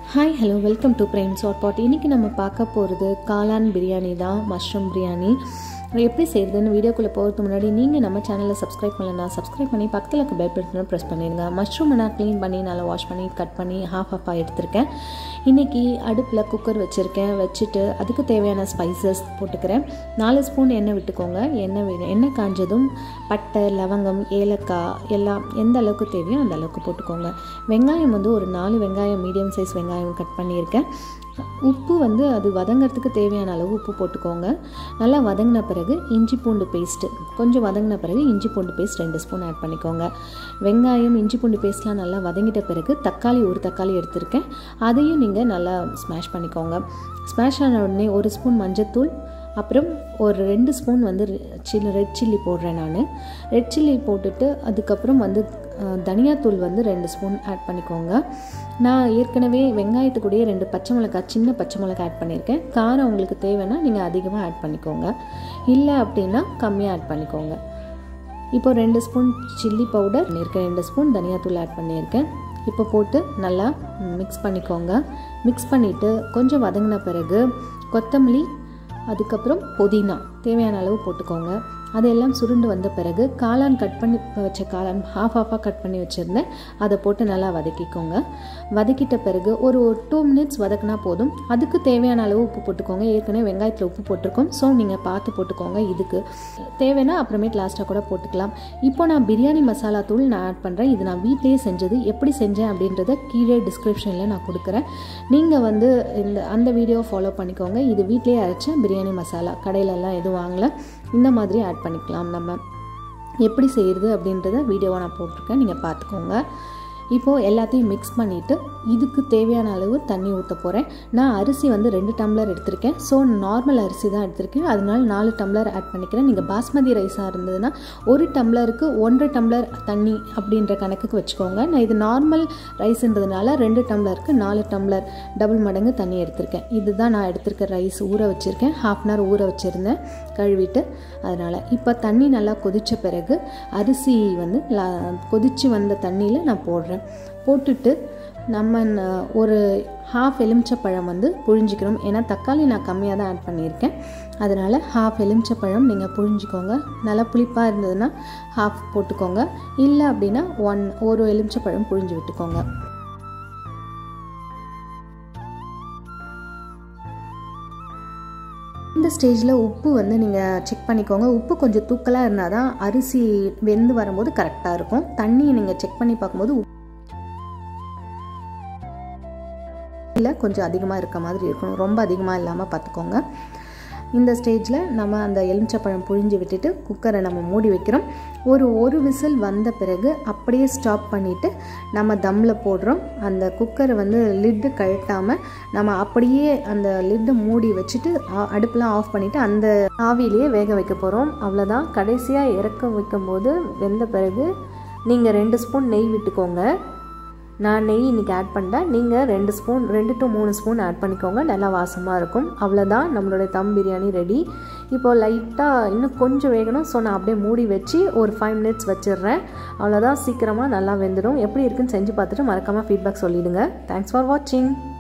hi hello welcome to Prem short pod இன்றைக்கி நம்ம பார்க்க போகிறது காளான் பிரியாணி தான் மஷ்ரூம் பிரியாணி அது எப்படி செய்கிறதுன்னு வீடியோக்குள்ளே போகிறதுக்கு முன்னாடி நீங்கள் நம்ம சேனலை சப்ஸ்கிரைப் பண்ணலன்னா சப்ஸ்கிரைப் பண்ணி பக்கத்தில் இருக்க பெல் பட்டனை ப்ரெஸ் பண்ணிடுங்க மஷ்ரூம் நான் க்ளீன் பண்ணி நல்லா வாஷ் பண்ணி கட் பண்ணி ஹாஃப் ஹாஃபாக எடுத்திருக்கேன் இன்றைக்கி அடுப்பில் குக்கர் வச்சுருக்கேன் வச்சுட்டு அதுக்கு தேவையான ஸ்பைசஸ் போட்டுக்கிறேன் நாலு ஸ்பூன் எண்ணெய் விட்டுக்கோங்க எண்ணெய் வி- எண்ணெய் காஞ்சதும் பட்டை லவங்கம் ஏலக்காய் எல்லாம் எந்த அளவுக்கு தேவையோ அந்த அளவுக்கு போட்டுக்கோங்க வெங்காயம் வந்து ஒரு நாலு வெங்காயம் மீடியம் சைஸ் வெங்காயம் கட் பண்ணியிருக்கேன் உப்பு வந்து அது வதங்கிறதுக்கு தேவையான அளவு உப்பு போட்டுக்கோங்க நல்லா வதங்கின பிறகு இஞ்சி பூண்டு பேஸ்ட்டு கொஞ்சம் வதங்கின பிறகு இஞ்சி பூண்டு பேஸ்ட் ரெண்டு ஸ்பூன் ஆட் பண்ணிக்கோங்க வெங்காயம் இஞ்சி பூண்டு பேஸ்ட்லாம் நல்லா வதங்கிட்ட பிறகு தக்காளி ஒரு தக்காளி எடுத்திருக்கேன் அதையும் நீங்கள் நல்லா ஸ்மாஷ் பண்ணிக்கோங்க ஸ்மாஷ் ஆன உடனே ஒரு ஸ்பூன் மஞ்சத்தூள் அப்புறம் ஒரு ரெண்டு ஸ்பூன் வந்து சில்லி ரெட் சில்லி போடுறேன் நான் ரெட் சில்லி போட்டுட்டு அதுக்கப்புறம் வந்து அஹ், தனியாத்தூள் வந்து ரெண்டு ஸ்பூன் ஆட் பண்ணிக்கோங்க நான் ஏற்கனவே வெங்காயத்துக்கூடயே ரெண்டு பச்சை மிளகாய் சின்ன பச்சை மிளகாய் ஆட் பண்ணியிருக்கேன் காரம் உங்களுக்கு தேவைன்னா நீங்கள் அதிகமாக ஆட் பண்ணிக்கோங்க இல்லை அப்படின்னா கம்மியாக ஆட் பண்ணிக்கோங்க இப்போ ரெண்டு ஸ்பூன் சில்லி பவுடர் பண்ணியிருக்கேன் ரெண்டு ஸ்பூன் தனியாத்தூள் ஆட் பண்ணியிருக்கேன் இப்போ போட்டு நல்லா மிக்ஸ் பண்ணிக்கோங்க மிக்ஸ் பண்ணிவிட்டு கொஞ்சம் வதங்கின பிறகு கொத்தமல்லி அதுக்கப்புறம் புதினா தேவையான அளவு போட்டுக்கோங்க அதெல்லாம் சுருண்டு வந்த பிறகு காளான் கட் பண்ணி வச்ச காளான் ஹாஃப் ஹாஃபாக கட் பண்ணி வச்சுருந்தேன் அதை போட்டு நல்லா வதக்கிக்கோங்க வதக்கிட்ட பிறகு ஒரு டூ மினிட்ஸ் வதக்குனா போதும் அதுக்கு தேவையான அளவு உப்பு போட்டுக்கோங்க ஏற்கனவே வெங்காயத்தில் உப்பு போட்டிருக்கோம் ஸோ நீங்கள் பார்த்து போட்டுக்கோங்க இதுக்கு தேவைன்னா அப்புறமேட்டு லாஸ்ட்டாக கூட போட்டுக்கலாம் இப்போ நான் பிரியாணி மசாலா தூள் நான் ஆட் பண்ணுறேன் இது நான் வீட்டிலேயே செஞ்சது எப்படி செஞ்சேன் அப்படின்றத கீழே டிஸ்கிரிப்ஷனில் நான் கொடுக்குறேன் நீங்கள் வந்து இந்த அந்த வீடியோ ஃபாலோ பண்ணிக்கோங்க இது வீட்டிலேயே அரைச்ச பிரியாணி மசாலா கடையிலலாம் எதுவும் வாங்கல இந்த மாதிரி ஆட் பண்ணிக்கலாம் நம்ம எப்படி செய்கிறது அப்படின்றத வீடியோவை நான் போட்டிருக்கேன் நீங்கள் பார்த்துக்கோங்க இப்போது எல்லாத்தையும் மிக்ஸ் பண்ணிவிட்டு இதுக்கு தேவையான அளவு தண்ணி ஊற்ற போகிறேன் நான் அரிசி வந்து ரெண்டு டம்ளர் எடுத்திருக்கேன் ஸோ நார்மல் அரிசி தான் எடுத்திருக்கேன் அதனால நாலு டம்ளர் ஆட் பண்ணிக்கிறேன் நீங்கள் பாஸ்மதி ரைஸாக இருந்ததுன்னா ஒரு டம்ளருக்கு ஒன்றரை டம்ளர் தண்ணி அப்படின்ற கணக்குக்கு வச்சுக்கோங்க நான் இது நார்மல் ரைஸ்ன்றதுனால ரெண்டு டம்ளருக்கு நாலு டம்ளர் டபுள் மடங்கு தண்ணி எடுத்திருக்கேன் இதுதான் நான் எடுத்திருக்க ரைஸ் ஊற வச்சுருக்கேன் ஹாஃப் அன் ஹவர் ஊற வச்சுருந்தேன் கழுவிட்டு அதனால் இப்போ தண்ணி நல்லா கொதித்த பிறகு அரிசி வந்து லா- கொதிச்சு வந்த தண்ணியில் நான் போடுறேன் போட்டுட்டு நம்ம ந- ஒரு ஹாஃப் எலுமிச்சப்பழம் வந்து புழிஞ்சிக்கிறோம் ஏன்னா தக்காளி நான் கம்மியாக தான் ஆட் பண்ணியிருக்கேன் அதனால் ஹாஃப் எலுமிச்சப்பழம் நீங்கள் புழிஞ்சிக்கோங்க நல்லா புளிப்பாக இருந்ததுன்னா ஹாஃப் போட்டுக்கோங்க இல்லை அப்படின்னா ஒன் ஒரு எலுமிச்சப்பழம் புழிஞ்சு விட்டுக்கோங்க இந்த ஸ்டேஜில் உப்பு வந்து நீங்கள் செக் பண்ணிக்கோங்க உப்பு கொஞ்சம் தூக்கலாக இருந்தால் தான் அரிசி வெந்து வரும்போது கரெக்டாக இருக்கும் தண்ணியை நீங்கள் செக் பண்ணி பார்க்கும்போது உப்பு இல்லை கொஞ்சம் அதிகமாக இருக்க மாதிரி இருக்கணும் ரொம்ப அதிகமாக இல்லாமல் பார்த்துக்கோங்க இந்த ஸ்டேஜில் நம்ம அந்த எலுமிச்சப்பழம் புழிஞ்சு விட்டுட்டு குக்கரை நம்ம மூடி வைக்கிறோம் ஒரு ஒரு விசில் வந்த பிறகு அப்படியே ஸ்டாப் பண்ணிவிட்டு நம்ம தம்மில் போடுறோம் அந்த குக்கரை வந்து லிட்டு கழட்டாமல் நம்ம அப்படியே அந்த லிட்டை மூடி வச்சுட்டு ஆ- அடுப்பெலாம் ஆஃப் பண்ணிவிட்டு அந்த ஆவியிலேயே வேக வைக்க போகிறோம் அவ்வளோதான் கடைசியாக இறக்க வைக்கும்போது வெந்த பிறகு நீங்கள் ரெண்டு ஸ்பூன் நெய் விட்டுக்கோங்க நான் நெய் இன்றைக்கி ஆட் பண்ணிட்டேன் நீங்கள் ரெண்டு ஸ்பூன் ரெண்டு டு மூணு ஸ்பூன் ஆட் பண்ணிக்கோங்க நல்லா வாசமாக இருக்கும் அவ்வளோதான் நம்மளுடைய தம் பிரியாணி ரெடி இப்போ லைட்டாக இன்னும் கொஞ்சம் வேகணும் ஸோ நான் அப்படியே மூடி வச்சு ஒரு ஃபைவ் மினிட்ஸ் வச்சிடுறேன் அவ்வளோதான் சீக்கிரமாக நல்லா வெந்துடும் எப்படி இருக்குன்னு செஞ்சு பார்த்துட்டு மறக்காமல் ஃபீட்பேக் சொல்லிவிடுங்க தேங்க்ஸ் ஃபார் வாட்சிங்